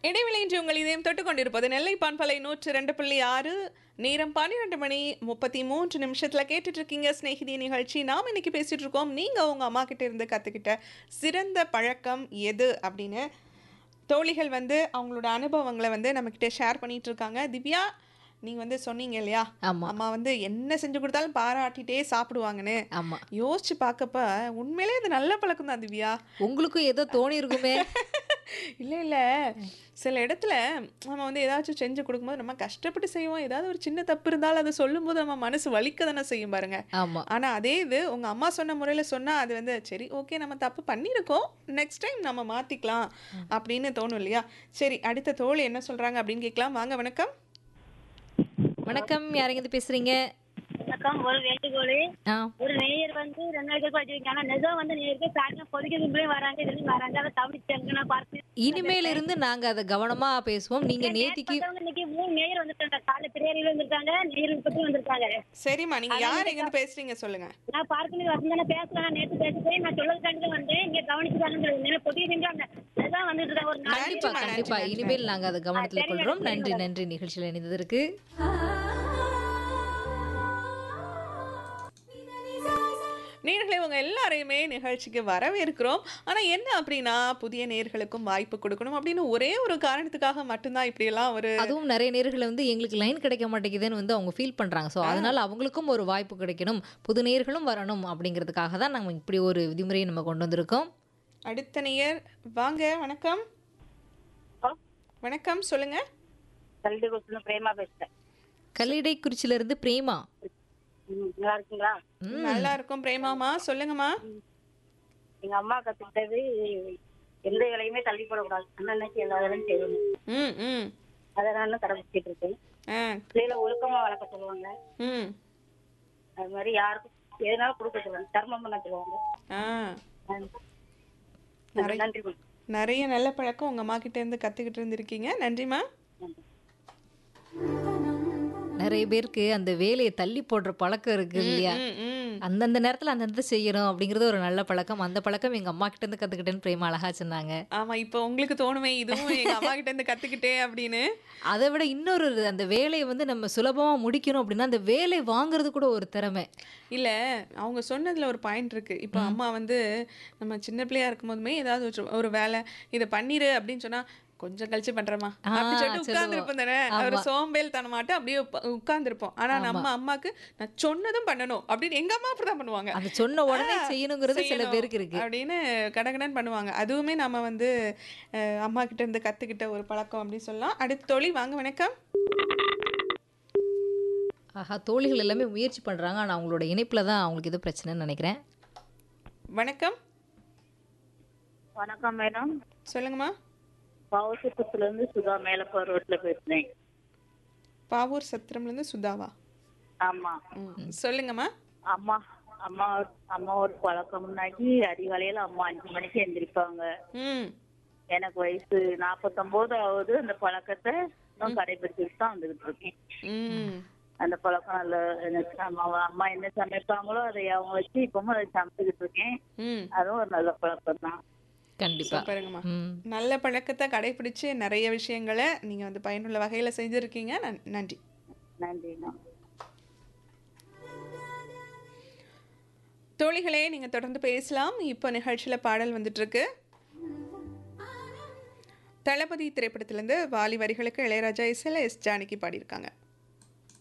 இடைவெளியின்றி உங்கள் இதயம் தொட்டுக் கொண்டிருப்பது நெல்லை பான்பலை நூற்று ரெண்டு புள்ளி ஆறு நேரம் பன்னிரெண்டு மணி முப்பத்தி மூன்று நிமிஷத்துல கேட்டுட்டு இருக்கீங்க ஸ்நேகிதி நிகழ்ச்சி நாம் இன்னைக்கு பேசிட்டு இருக்கோம் நீங்க உங்க அம்மா கிட்ட இருந்து கத்துக்கிட்ட சிறந்த பழக்கம் எது அப்படின்னு தோழிகள் வந்து அவங்களோட அனுபவங்களை வந்து நம்மக்கிட்ட ஷேர் பண்ணிட்டு இருக்காங்க திவ்யா நீங்க வந்து சொன்னீங்க இல்லையா ஆமா அம்மா வந்து என்ன செஞ்சு கொடுத்தாலும் பாராட்டிட்டே சாப்பிடுவாங்கன்னு ஆமா யோசிச்சு பார்க்கப்ப உண்மையிலே இது நல்ல பழக்கம் தான் திவ்யா உங்களுக்கும் ஏதோ தோணி இருக்குமே இல்ல இல்ல சில இடத்துல நம்ம வந்து ஏதாச்சும் செஞ்சு கொடுக்கும்போது நம்ம கஷ்டப்பட்டு செய்வோம் ஏதாவது ஒரு சின்ன தப்பு இருந்தாலும் அதை சொல்லும்போது நம்ம மனசு வலிக்க தானே செய்யும் பாருங்க ஆமா ஆனா அதே இது உங்க அம்மா சொன்ன முறையில சொன்னா அது வந்து சரி ஓகே நம்ம தப்பு பண்ணியிருக்கோம் நெக்ஸ்ட் டைம் நம்ம மாத்திக்கலாம் அப்படின்னு தோணும் இல்லையா சரி அடுத்த தோழி என்ன சொல்றாங்க அப்படின்னு கேட்கலாம் வாங்க வணக்கம் வணக்கம் யாரெங்க பேசுறீங்க வணக்கம் ஒரு வேண்டுகோள் ஆ ஒரு நேயர் வந்து ரெண்டு நாளைக்கு படிச்சிருக்கீங்க ஆனா நிஜம் வந்து நேயருக்கு சாயங்காலம் பொதுக்கிறதுக்குள்ளே வராங்க இதுலயும் வராங்க அதை தவிர்த்தாங்க நான் பார்த்து இனிமேல இருந்து நாங்க அதை கவனமா பேசுவோம் நீங்க நேத்திக்கு பார்த்தவங்க இன்னைக்கு மூணு நேயர் வந்துட்டாங்க காலை பெரியாரில வந்திருக்காங்க நேயர் பத்தி வந்திருக்காங்க சரிம்மா நீங்க யார் எங்க இருந்து பேசுறீங்க சொல்லுங்க நான் பார்க்கணும் வசந்தானே பேசலாம் நேற்று பேசிட்டேன் நான் சொல்றதுக்காண்டி வந்தேன் இங்க கவனிச்சுதாங்க பொதிய செஞ்சாங்க அதான் வந்துட்டு இருக்காங்க ஒரு நாலு கண்டிப்பா நன்றிம்மா, கண்டிப்பா நன்றி, இனிமேல் நாங்க அதை கவனத்துல சரி, கொள்றோம் நன்றி, நன்றி நன்றி. நன்றி நிகழ்ச்சியில் இணைந்ததற்கு நேர்களை உங்க எல்லாரையுமே நிகழ்ச்சிக்கு வரவேற்கிறோம் ஆனா என்ன அப்படின்னா புதிய நேர்களுக்கும் வாய்ப்பு கொடுக்கணும் அப்படின்னு ஒரே ஒரு காரணத்துக்காக மட்டும்தான் இப்படியெல்லாம் ஒரு அதுவும் நிறைய நேர்கள் வந்து எங்களுக்கு லைன் கிடைக்க மாட்டேங்குதுன்னு வந்து அவங்க ஃபீல் பண்றாங்க ஸோ அதனால அவங்களுக்கும் ஒரு வாய்ப்பு கிடைக்கணும் புது நேர்களும் வரணும் அப்படிங்கிறதுக்காக தான் நம்ம இப்படி ஒரு விதிமுறையை நம்ம கொண்டு வந்திருக்கோம் அடுத்த நேயர் வாங்க வணக்கம் வணக்கம் சொல்லுங்க கல்வி கொடுத்து பிரேமா பேசுறேன் கல்லிடைக்குறிச்சியில இருந்து பிரேமா ம், நல்லா இருக்கீங்களா நல்லா இருக்கும் பிரேமாமா சொல்லுங்கம்மா எங்க அம்மா கத்துக்கிட்டது எந்த வேலையுமே தள்ளி போடக்கூடாது அண்ணனுக்கு எல்லா வேலையும் செய்யணும் ம் ம் அதை நான் கடைபிடிச்சிட்டு இருக்கேன் ஆ பிள்ளைகளை ஒழுக்கமா வளர்க்க சொல்லுவாங்க ம் அது மாதிரி யாருக்கும் எதுனாலும் கொடுக்க சொல்லுவாங்க தர்மம் பண்ண சொல்லுவாங்க ஆ நன்றி நன்றி மேம். நிறைய நல்ல பழக்கம் உங்க அம்மா கிட்ட இருந்து கத்துக்கிட்டு இருந்திருக்கீங்க நன்றிம்மா நன்றி நிறைய பேருக்கு அந்த வேலையை தள்ளி போடுற பழக்கம் இருக்கு இல்லையா ம் ம் அந்தந்த நேரத்துல அந்தந்த செய்யணும் அப்படிங்கிறது ஒரு நல்ல பழக்கம் அந்த பழக்கம் எங்க அம்மா கிட்ட இருந்து கத்துக்கிட்டேன்னு பிரேமா அழகா சொன்னாங்க ஆமா இப்போ உங்களுக்கு தோணுமே இதுவும் எங்க அம்மா கிட்ட இருந்து கத்துக்கிட்டேன் அப்படின்னு அதை விட இன்னொரு இது, அந்த வேலையை வந்து நம்ம சுலபமா முடிக்கணும் அப்படின்னா அந்த வேலை வாங்குறது கூட ஒரு திறமை இல்ல அவங்க சொன்னதுல ஒரு பாயிண்ட் இருக்கு இப்போ அம்மா வந்து நம்ம சின்ன பிள்ளையா இருக்கும்போதுமே ஏதாவது ஒரு- ஒரு வேலை இதை பண்ணிரு அப்படின்னு சொன்னா கொஞ்சம் கழிச்சு பண்றேமா ஆ, அப்படி சொல்லிட்டு சொல்லுவோம். உட்கார்ந்துருப்போம் தானே ஒரு சோம்பேல் தனமாட்டு அப்படியே உட்கார்ந்துருப்போம் ஆனா நம்ம அம்மாக்கு நான் சொன்னதும் பண்ணணும் அப்படின்னு எங்க அம்மா அப்படிதான் பண்ணுவாங்க அந்த சொன்ன உடனே ஆ, செய்யணுங்கிறது சில செய்யணும் பேருக்கு இருக்கு அப்படின்னு கடகடன் பண்ணுவாங்க அதுவுமே நம்ம வந்து அஹ், அம்மா கிட்ட இருந்து கத்துக்கிட்ட ஒரு பழக்கம் அப்படின்னு சொல்லலாம் அடுத்த தோழி வாங்க வணக்கம் ஆஹா தோழிகள் எல்லாமே முயற்சி பண்றாங்க ஆனா அவங்களோட இணைப்புல தான் அவங்களுக்கு ஏதோ பிரச்சனைன்னு நினைக்கிறேன் வணக்கம் வணக்கம் மேடம் சொல்லுங்கம்மா பவசத்துல இருந்து சுதா மேலப்பா ரோட்ல பேசுறேன் பாவூர் சத்திரம்ல இருந்து சுதாவா ஆமா ம், சொல்லுங்கம்மா அம்மா அம்மா அம்மா ஒரு பழக்கம் முன்னாடி அதிகாலையில அம்மா அஞ்சு மணிக்கு எந்திரிப்பாங்க ம் எனக்கு வயசு நாற்பத்தொன்பது ஆகுது அந்த பழக்கத்தை இன்னும் கடைபிடிச்சிட்டு தான் வந்துகிட்டு இருக்கேன் ம் அந்த பழக்கம் நல்ல எனக்கு அம்மா அம்மா என்ன சமைப்பாங்களோ அதை அவங்க வச்சு இப்பவும் அதை சமைச்சுக்கிட்டு இருக்கேன் ம் அதுவும் ஒரு நல்ல பழக்கம் தான் கண்டிப்பா சூப்பருங்கம்மா ம் நல்ல பழக்கத்தை கடைபிடிச்சு நிறைய விஷயங்களை நீங்க வந்து பயனுள்ள வகையில செஞ்சிருக்கீங்க நன்- நன்றி நன்றிண்ணா தோழிகளே நீங்க தொடர்ந்து பேசலாம் இப்போ நிகழ்ச்சியில பாடல் வந்துட்டு இருக்கு தளபதி திரைப்படத்திலிருந்து வாலி வரிகளுக்கு இளையராஜா இசையில எஸ் ஜானகி பாடியிருக்காங்க